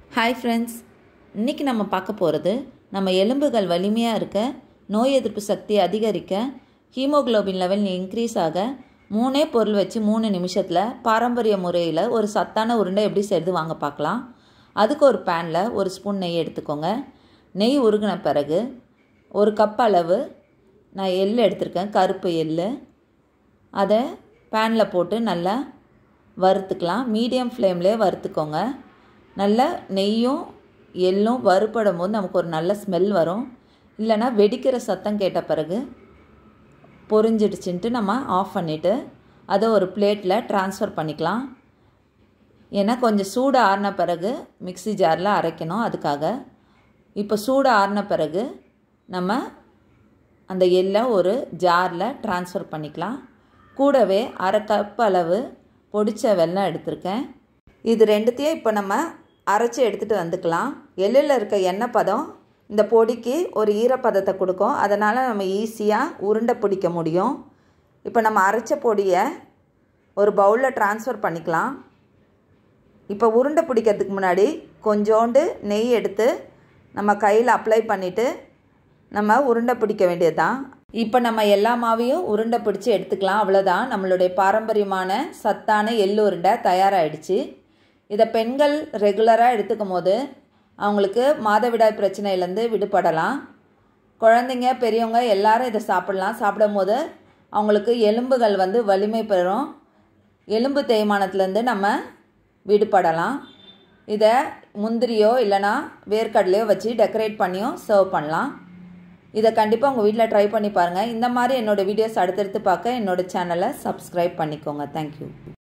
hi friends இன்றைக்கி நம்ம பார்க்க போகிறது நம்ம எலும்புகள் வலிமையாக இருக்க நோய் எதிர்ப்பு சக்தி அதிகரிக்க ஹீமோகுளோபின் லெவல் இன்க்ரீஸ் ஆக மூணே பொருள் வச்சு மூணு நிமிஷத்தில் பாரம்பரிய முறையில் ஒரு சத்தான உருண்டை எப்படி செய்கிறது வாங்க பார்க்கலாம் அதுக்கு ஒரு பேனில் ஒரு ஸ்பூன் நெய் எடுத்துக்கோங்க நெய் உருகின பிறகு ஒரு கப் அளவு நான் எள் எடுத்திருக்கேன் கருப்பு எள் அதை பேனில் போட்டு நல்லா வறுத்துக்கலாம் மீடியம் ஃப்ளேம்லேயே வறுத்துக்கோங்க நல்லா நெய்யும் எள்ளும் வறுப்படும் போது நமக்கு ஒரு நல்ல ஸ்மெல் வரும் இல்லைனா வெடிக்கிற சத்தம் கேட்ட பிறகு பொரிஞ்சிடுச்சுன்ட்டு நம்ம ஆஃப் பண்ணிவிட்டு அதை ஒரு பிளேட்டில் ட்ரான்ஸ்ஃபர் பண்ணிக்கலாம் ஏன்னா கொஞ்சம் சூடு ஆறின பிறகு மிக்சி ஜாரில் அரைக்கணும் அதுக்காக இப்போ சூடு ஆறின பிறகு நம்ம அந்த எள்ளை ஒரு ஜாரில் ட்ரான்ஸ்ஃபர் பண்ணிக்கலாம் கூடவே அரை கப் அளவு பொடிச்ச வெல்லம் எடுத்திருக்கேன் இது ரெண்டுத்தையும் இப்போ நம்ம அரைச்சி எடுத்துகிட்டு வந்துக்கலாம் எள்ளில் இருக்க எண்ணெய் பதம் இந்த பொடிக்கு ஒரு ஈரப்பதத்தை கொடுக்கும் அதனால் நம்ம ஈஸியாக உருண்டை பிடிக்க முடியும் இப்போ நம்ம அரைச்ச பொடியை ஒரு பவுலில் ட்ரான்ஸ்ஃபர் பண்ணிக்கலாம் இப்போ உருண்டை பிடிக்கிறதுக்கு முன்னாடி கொஞ்சோண்டு நெய் எடுத்து நம்ம கையில் அப்ளை பண்ணிவிட்டு நம்ம உருண்டை பிடிக்க வேண்டியது தான் இப்போ நம்ம எல்லா மாவையும் உருண்டை பிடிச்சி எடுத்துக்கலாம் அவ்வளோதான் நம்மளுடைய பாரம்பரியமான சத்தான எள்ளு உருண்டை தயாராகிடுச்சு இதை பெண்கள் ரெகுலராக எடுத்துக்கும் போது அவங்களுக்கு மாதவிடாய் பிரச்சனையிலேருந்து விடுபடலாம் குழந்தைங்க பெரியவங்க எல்லாரும் இதை சாப்பிடலாம் சாப்பிடும் போது அவங்களுக்கு எலும்புகள் வந்து வலிமை பெறும் எலும்பு தேய்மானத்துலேருந்து நம்ம விடுபடலாம் இதை முந்திரியோ இல்லைனா வேர்க்கடலையோ வச்சு டெக்கரேட் பண்ணியும் சர்வ் பண்ணலாம் இதை கண்டிப்பாக உங்கள் வீட்டில் ட்ரை பண்ணி பாருங்கள் இந்த மாதிரி என்னோடய வீடியோஸ் அடுத்தடுத்து பார்க்க என்னோடய சேனலை சப்ஸ்கிரைப் பண்ணிக்கோங்க தேங்க்யூ